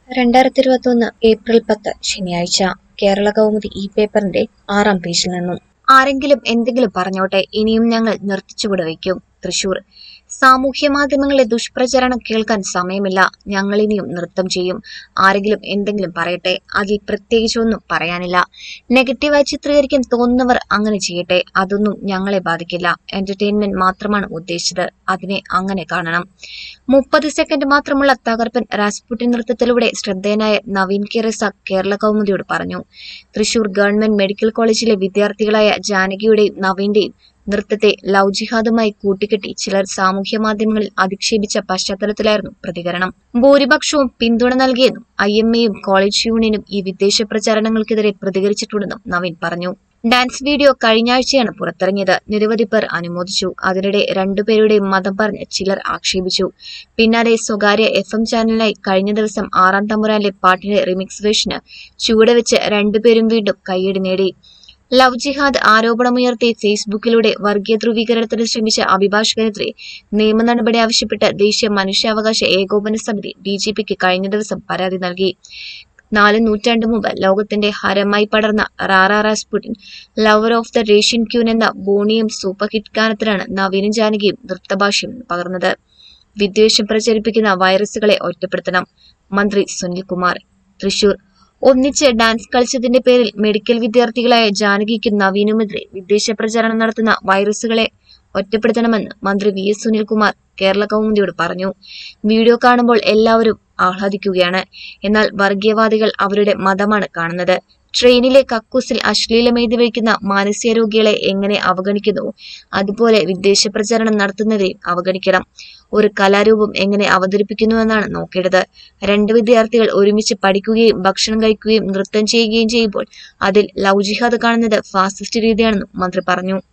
രണ്ടായിരത്തി ഇരുപത്തൊന്ന് ഏപ്രിൽ പത്ത് ശനിയാഴ്ച കേരള കൗമുദി ഈ പേപ്പറിന്റെ ആറാം പേജിൽ നിന്നും ആരെങ്കിലും എന്തെങ്കിലും പറഞ്ഞോട്ടെ ഇനിയും ഞങ്ങൾ നിർത്തിച്ചുകൂടെ വയ്ക്കും തൃശൂർ സാമൂഹ്യ മാധ്യമങ്ങളിലെ ദുഷ്പ്രചരണം കേൾക്കാൻ സമയമില്ല ഞങ്ങൾ ഇനിയും നൃത്തം ചെയ്യും ആരെങ്കിലും എന്തെങ്കിലും പറയട്ടെ അതിൽ പ്രത്യേകിച്ചൊന്നും പറയാനില്ല നെഗറ്റീവായി ചിത്രീകരിക്കാൻ തോന്നുന്നവർ അങ്ങനെ ചെയ്യട്ടെ അതൊന്നും ഞങ്ങളെ ബാധിക്കില്ല എന്റർടൈൻമെന്റ് മാത്രമാണ് ഉദ്ദേശിച്ചത് അതിനെ അങ്ങനെ കാണണം മുപ്പത് സെക്കൻഡ് മാത്രമുള്ള തകർപ്പൻ രാസ്പുട്ടിൻ നൃത്തത്തിലൂടെ ശ്രദ്ധേയനായ നവീൻ കെ റസാഖ് കേരള കൗമുദിയോട് പറഞ്ഞു തൃശൂർ ഗവൺമെന്റ് മെഡിക്കൽ കോളേജിലെ വിദ്യാർത്ഥികളായ ജാനകിയുടെയും നവീന്റെയും നൃത്തത്തെ ലവ് ജിഹാദുമായി കൂട്ടിക്കെട്ടി ചിലർ സാമൂഹ്യ മാധ്യമങ്ങളിൽ അധിക്ഷേപിച്ച പശ്ചാത്തലത്തിലായിരുന്നു പ്രതികരണം ഭൂരിപക്ഷവും പിന്തുണ നൽകിയെന്നും ഐ എം എയും കോളേജ് യൂണിയനും ഈ വിദേശ പ്രചാരണങ്ങൾക്കെതിരെ പ്രതികരിച്ചിട്ടുണ്ടെന്നും നവീൻ പറഞ്ഞു ഡാൻസ് വീഡിയോ കഴിഞ്ഞ ആഴ്ചയാണ് പുറത്തിറങ്ങിയത് നിരവധി പേർ അനുമോദിച്ചു അതിനിടെ രണ്ടുപേരുടെയും മതം പറഞ്ഞ് ചിലർ ആക്ഷേപിച്ചു പിന്നാലെ സ്വകാര്യ എഫ് എം ചാനലിനായി കഴിഞ്ഞ ദിവസം ആറാം തമ്പുരാനിലെ പാട്ടിന്റെ റിമിക്സ് വേഷന് ചുവടെ വെച്ച് രണ്ടുപേരും വീണ്ടും കയ്യടി നേടി ലവ് ജിഹാദ് ആരോപണമുയർത്തി ഫേസ്ബുക്കിലൂടെ വർഗീയ ധ്രുവീകരണത്തിന് ശ്രമിച്ച അഭിഭാഷകനെതിരെ നിയമ നടപടി ആവശ്യപ്പെട്ട് ദേശീയ മനുഷ്യാവകാശ ഏകോപന സമിതി ഡി ജി പിക്ക് കഴിഞ്ഞ ദിവസം പരാതി നൽകി നാല് നൂറ്റാണ്ട് മുമ്പ് ലോകത്തിന്റെ ഹരമായി പടർന്ന ra ra Rasputin lover of the Russian queen എന്ന ബോണിയും സൂപ്പർ ഹിറ്റ് ഗാനത്തിലാണ് നവീനും ജാനകിയും നൃത്തഭാഷ്യം പകർന്നത് വിദ്വേഷം പ്രചരിപ്പിക്കുന്ന വൈറസുകളെ ഒറ്റപ്പെടുത്തണം മന്ത്രി സുനിൽകുമാർ തൃശൂർ ഒന്നിച്ച് ഡാൻസ് കളിച്ചതിന്റെ പേരിൽ മെഡിക്കൽ വിദ്യാർത്ഥികളായ ജാനകിക്കും നവീനുമെതിരെ വിദേശ പ്രചാരണം നടത്തുന്ന വൈറസുകളെ ഒറ്റപ്പെടുത്തണമെന്ന് മന്ത്രി വി എസ് സുനിൽകുമാർ കേരള കൗമുദിയോട് പറഞ്ഞു വീഡിയോ കാണുമ്പോൾ എല്ലാവരും ആഹ്ലാദിക്കുകയാണ് എന്നാൽ വർഗീയവാദികൾ അവരുടെ മതമാണ് കാണുന്നത് ട്രെയിനിലെ കക്കൂസിൽ അശ്ലീലം എഴുതി വയ്ക്കുന്ന മാനസികരോഗികളെ എങ്ങനെ അവഗണിക്കുന്നു അതുപോലെ വിദേശ പ്രചാരണം നടത്തുന്നവരെയും അവഗണിക്കണം ഒരു കലാരൂപം എങ്ങനെ അവതരിപ്പിക്കുന്നുവെന്നാണ് നോക്കേണ്ടത് രണ്ട് വിദ്യാർത്ഥികൾ ഒരുമിച്ച് പഠിക്കുകയും ഭക്ഷണം കഴിക്കുകയും നൃത്തം ചെയ്യുകയും ചെയ്യുമ്പോൾ അതിൽ ലവ് ജിഹാദ് കാണുന്നത് ഫാസിസ്റ്റ് രീതിയാണെന്നും മന്ത്രി പറഞ്ഞു